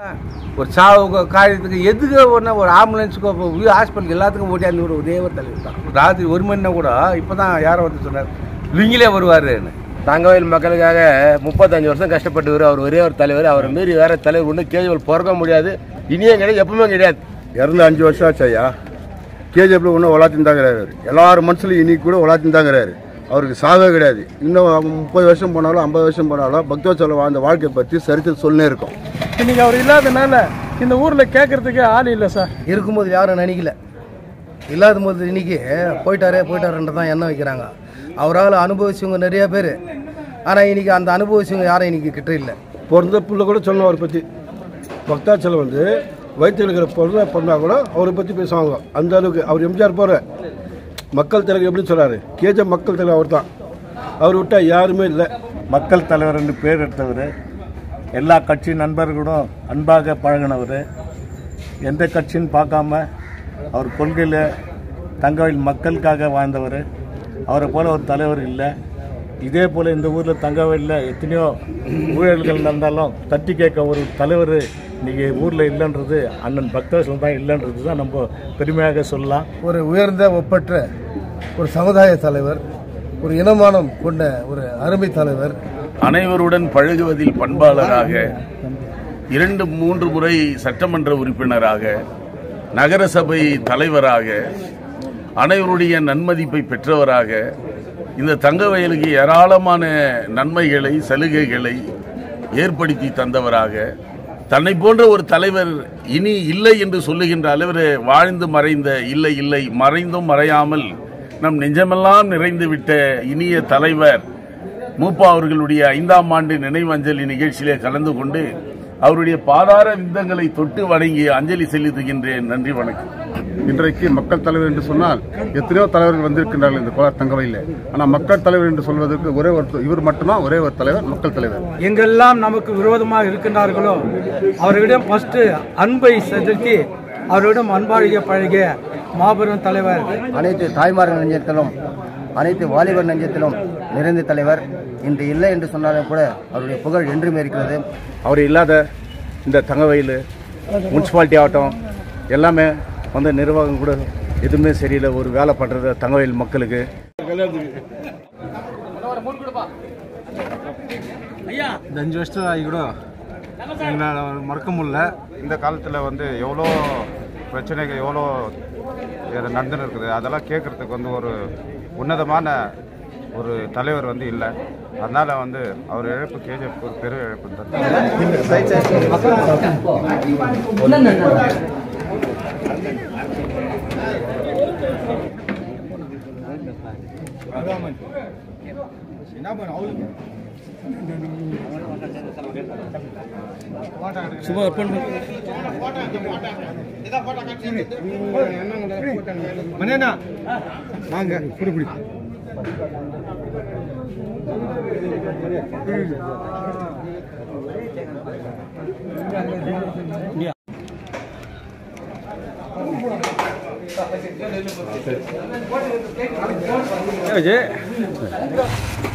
ஒரு சாவு காரியத்துக்கு எதுக்கு ஒன்று ஒரு ஆம்புலன்ஸுக்கு ஹாஸ்பிட்டலுக்கு எல்லாத்துக்கும் ஓட்டியாந்து விட ஒரே ஒரு தலைவர் தான் ராத்திரி ஒரு மணினா கூட இப்போ தான் யாரோ வந்து சொன்னார் லுங்கிலே வருவாருன்னு தங்கவயல் மக்களுக்காக முப்பத்தஞ்சு வருஷம் கஷ்டப்பட்டவர் அவர் ஒரே ஒரு தலைவர் அவர் மீறி வேற தலைவர் ஒன்றும் கேஜ்வல் பிறக்க முடியாது இனியும் கிடையாது எப்பவுமே கிடையாது இறந்து அஞ்சு வருஷம் ஆச்சு ஐயா கேஜிஎஃப்ல ஒன்றும் உலாத்திந்தாங்கிறாரு எல்லாரும் மனசுலையும் இன்னைக்கு கூட உலாத்திந்தாங்கிறாரு அவருக்கு சாவே கிடையாது இன்னும் முப்பது வருஷம் போனாலும் ஐம்பது வருஷம் போனாலும் பக்தோச்சலம் வாழ்ந்த வாழ்க்கையை பற்றி சரித்திரம் சொல்லே இருக்கும் இன்னைக்கு அவர் இல்லாதனால இந்த ஊர்ல கேட்கறதுக்கு ஆள் இல்லை சார் இருக்கும்போது யாரும் நினைக்கல இல்லாத போது இன்னைக்கு போயிட்டாரே போயிட்டாருன்ற தான் எண்ணம் வைக்கிறாங்க அவரால் அனுபவிச்சவங்க நிறைய பேர் ஆனால் இன்னைக்கு அந்த அனுபவிச்சவங்க யாரும் இன்னைக்கு கிட்ட இல்லை பிறந்த பிள்ளை கூட சொல்லணும் அவரை பற்றி பக்தாச்சலம் வந்து வயிற்றில் இருக்கிற பிறந்த பிறந்தா கூட அவரை பற்றி பேசுவாங்க அந்த அளவுக்கு அவர் எம்ஜிஆர் போகிற மக்கள் தலைவர் எப்படி சொல்கிறாரு கேஜ மக்கள் தலைவர் அவர் தான் அவர் விட்டா யாருமே இல்லை மக்கள் தலைவர் என்று பேர் எடுத்தவர் எல்லா கட்சி நண்பர்களும் அன்பாக பழகினவர் எந்த கட்சின்னு பார்க்காம அவர் கொள்கையில் தங்கவயல் மக்களுக்காக வாழ்ந்தவர் அவரை போல ஒரு தலைவர் இல்லை இதே போல் இந்த ஊரில் தங்கவயலில் எத்தனையோ ஊழல்கள் நடந்தாலும் தட்டி கேட்க ஒரு தலைவர் இன்னைக்கு ஊரில் இல்லைன்றது அண்ணன் பக்தர்கள் தான் இல்லைன்றது தான் நம்ம பெருமையாக சொல்லலாம் ஒரு உயர்ந்த ஒப்பற்ற ஒரு சமுதாய தலைவர் ஒரு இனமானம் கொண்ட ஒரு அருமை தலைவர் அனைவருடன் பழகுவதில் பண்பாளராக இரண்டு மூன்று முறை சட்டமன்ற உறுப்பினராக நகரசபை தலைவராக அனைவருடைய நன்மதிப்பை பெற்றவராக இந்த தங்கவயலுக்கு ஏராளமான நன்மைகளை சலுகைகளை ஏற்படுத்தி தந்தவராக தன்னை போன்ற ஒரு தலைவர் இனி இல்லை என்று சொல்லுகின்ற அளவில் வாழ்ந்து மறைந்த இல்லை இல்லை மறைந்தும் மறையாமல் நம் நெஞ்சமெல்லாம் நிறைந்துவிட்ட இனிய தலைவர் மூப்பா அவர்களுடைய ஐந்தாம் ஆண்டு நினைவஞ்சலி நிகழ்ச்சியிலே கலந்து கொண்டு அவருடைய பாதார விந்தங்களை தொட்டு வணங்கி அஞ்சலி செலுத்துகின்றேன் நன்றி வணக்கம் இன்றைக்கு மக்கள் தலைவர் என்று சொன்னால் எத்தனையோ தலைவர்கள் வந்திருக்கின்றார்கள் இந்த கோலார் தங்கவையில் ஆனால் மக்கள் தலைவர் என்று சொல்வதற்கு ஒரே ஒரு இவர் மட்டும்தான் ஒரே ஒரு தலைவர் மக்கள் தலைவர் எங்கெல்லாம் நமக்கு விரோதமாக இருக்கின்றார்களோ அவர்களிடம் ஃபர்ஸ்ட் அன்பை செலுத்தி அவர்களிடம் அன்பாழிய பழகிய மாபெரும் தலைவர் அனைத்து தாய்மார்கள் நெஞ்சத்திலும் அனைத்து வாலிபர் நெஞ்சத்திலும் நிறைந்த தலைவர் இன்று இல்லை என்று சொன்னாலும் கூட அவருடைய புகழ் என்றுமே இருக்கிறது அவர் இல்லாத இந்த தங்கவயல் முனிசிபாலிட்டி ஆகட்டும் எல்லாமே வந்து நிர்வாகம் கூட எதுவுமே சரியில்லை ஒரு வேலை பண்ணுறது தங்கவயல் மக்களுக்கு இந்த அஞ்சு வருஷம் ஆகி கூட எங்களால் மறக்க முடியல இந்த காலத்தில் வந்து எவ்வளோ பிரச்சனைகள் எவ்வளோ இது நடந்துன்னு இருக்குது அதெல்லாம் கேட்குறதுக்கு வந்து ஒரு உன்னதமான ஒரு தலைவர் வந்து இல்லை அதனால் வந்து அவர் இழப்பு கேஜிஎஃப் ஒரு பெரிய இழப்பு தான் விஜய்